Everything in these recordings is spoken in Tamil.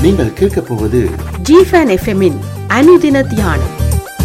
நீங்கள் கேட்கப் போவது ஜிஃபன் எஃப்எம்மின் அனுதின தியானம்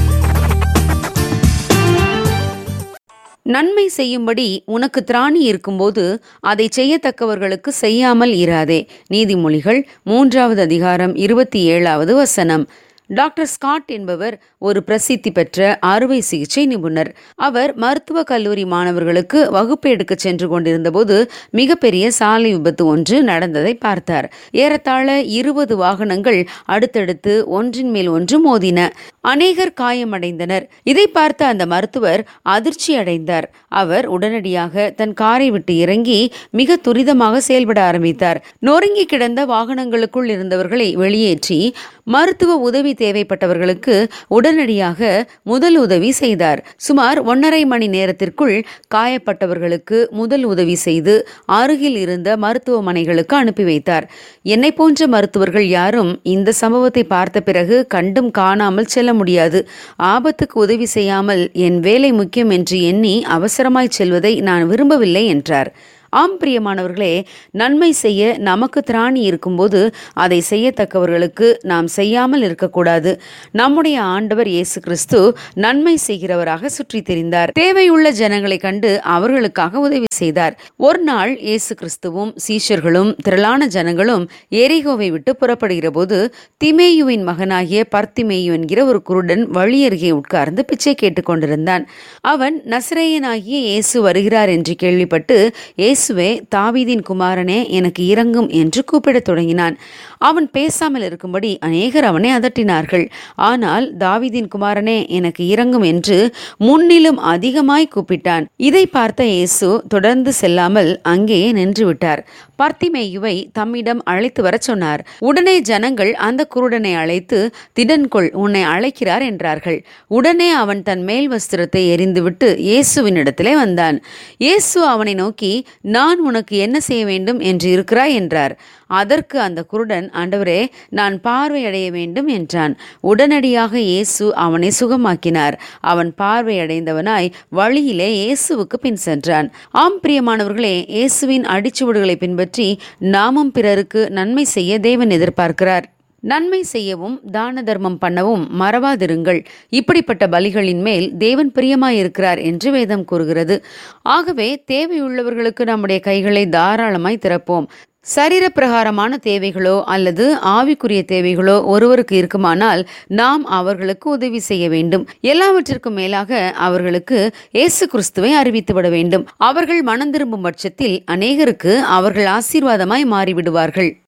நன்மை செய்யும்படி உனக்கு திராணி இருக்கும்போது அதை செய்யத்தக்கவர்களுக்கு செய்யாமல் இராதே நீதிமொழிகள் மூன்றாவது அதிகாரம் இருபத்தி ஏழாவது வசனம் டாக்டர் ஸ்காட் என்பவர் ஒரு பிரசித்தி பெற்ற அறுவை சிகிச்சை நிபுணர் அவர் மருத்துவக் கல்லூரி மாணவர்களுக்கு வகுப்பு எடுக்க சென்று கொண்டிருந்தபோது மிகப்பெரிய சாலை விபத்து ஒன்று நடந்ததை பார்த்தார் ஏறத்தாழ இருபது வாகனங்கள் அடுத்தடுத்து ஒன்றின் மேல் ஒன்று மோதின அநேகர் காயமடைந்தனர் இதை பார்த்த அந்த மருத்துவர் அதிர்ச்சி அடைந்தார் அவர் உடனடியாக தன் காரை விட்டு இறங்கி மிக துரிதமாக செயல்பட ஆரம்பித்தார் நொறுங்கி கிடந்த வாகனங்களுக்குள் இருந்தவர்களை வெளியேற்றி மருத்துவ உதவி தேவைப்பட்டவர்களுக்கு உடனடியாக முதல் உதவி செய்தார் சுமார் ஒன்றரை மணி நேரத்திற்குள் காயப்பட்டவர்களுக்கு முதல் உதவி செய்து அருகில் இருந்த மருத்துவமனைகளுக்கு அனுப்பி வைத்தார் என்னை போன்ற மருத்துவர்கள் யாரும் இந்த சம்பவத்தை பார்த்த பிறகு கண்டும் காணாமல் செல்ல முடியாது ஆபத்துக்கு உதவி செய்யாமல் என் வேலை முக்கியம் என்று எண்ணி அவசரமாய் செல்வதை நான் விரும்பவில்லை என்றார் ஆம் பிரியமானவர்களே நன்மை செய்ய நமக்கு திராணி இருக்கும்போது அதை செய்யத்தக்கவர்களுக்கு நாம் செய்யாமல் இருக்கக்கூடாது நம்முடைய ஆண்டவர் இயேசு கிறிஸ்து நன்மை செய்கிறவராக சுற்றி திரிந்தார் தேவையுள்ள ஜனங்களை கண்டு அவர்களுக்காக உதவி செய்தார் ஒரு நாள் இயேசு கிறிஸ்துவும் சீஷர்களும் திரளான ஜனங்களும் எரிகோவை விட்டு புறப்படுகிற போது திமேயுவின் மகனாகிய பர்த்திமேயு என்கிற ஒரு குருடன் வழி அருகே உட்கார்ந்து பிச்சை கேட்டுக்கொண்டிருந்தான் அவன் நசிரேயனாகிய இயேசு வருகிறார் என்று கேள்விப்பட்டு இயேசுவே தாவீதின் குமாரனே எனக்கு இறங்கும் என்று கூப்பிடத் தொடங்கினான் அவன் பேசாமல் இருக்கும்படி அநேகர் அவனை அதட்டினார்கள் ஆனால் தாவீதின் குமாரனே எனக்கு இறங்கும் என்று முன்னிலும் அதிகமாய் கூப்பிட்டான் இதை பார்த்த இயேசு தொடர்ந்து செல்லாமல் அங்கேயே நின்று விட்டார் பர்த்திமேயுவை தம்மிடம் அழைத்து வரச் சொன்னார் உடனே ஜனங்கள் அந்த குருடனை அழைத்து திடன்கொள் உன்னை அழைக்கிறார் என்றார்கள் உடனே அவன் தன் மேல் வஸ்திரத்தை எரிந்துவிட்டு இயேசுவினிடத்திலே வந்தான் இயேசு அவனை நோக்கி நான் உனக்கு என்ன செய்ய வேண்டும் என்று இருக்கிறாய் என்றார் அதற்கு அந்த குருடன் ஆண்டவரே நான் பார்வையடைய வேண்டும் என்றான் உடனடியாக இயேசு அவனை சுகமாக்கினார் அவன் பார்வையடைந்தவனாய் வழியிலே இயேசுவுக்கு பின் சென்றான் ஆம் பிரியமானவர்களே இயேசுவின் அடிச்சுவடுகளை பின்பற்றி நாமும் பிறருக்கு நன்மை செய்ய தேவன் எதிர்பார்க்கிறார் நன்மை செய்யவும் தான தர்மம் பண்ணவும் மறவாதிருங்கள் இப்படிப்பட்ட பலிகளின் மேல் தேவன் பிரியமாயிருக்கிறார் என்று வேதம் கூறுகிறது ஆகவே தேவையுள்ளவர்களுக்கு நம்முடைய கைகளை தாராளமாய் திறப்போம் சரீரப்பிரகாரமான தேவைகளோ அல்லது ஆவிக்குரிய தேவைகளோ ஒருவருக்கு இருக்குமானால் நாம் அவர்களுக்கு உதவி செய்ய வேண்டும் எல்லாவற்றிற்கும் மேலாக அவர்களுக்கு இயேசு கிறிஸ்துவை அறிவித்துவிட வேண்டும் அவர்கள் மனம் திரும்பும் பட்சத்தில் அநேகருக்கு அவர்கள் ஆசீர்வாதமாய் மாறிவிடுவார்கள்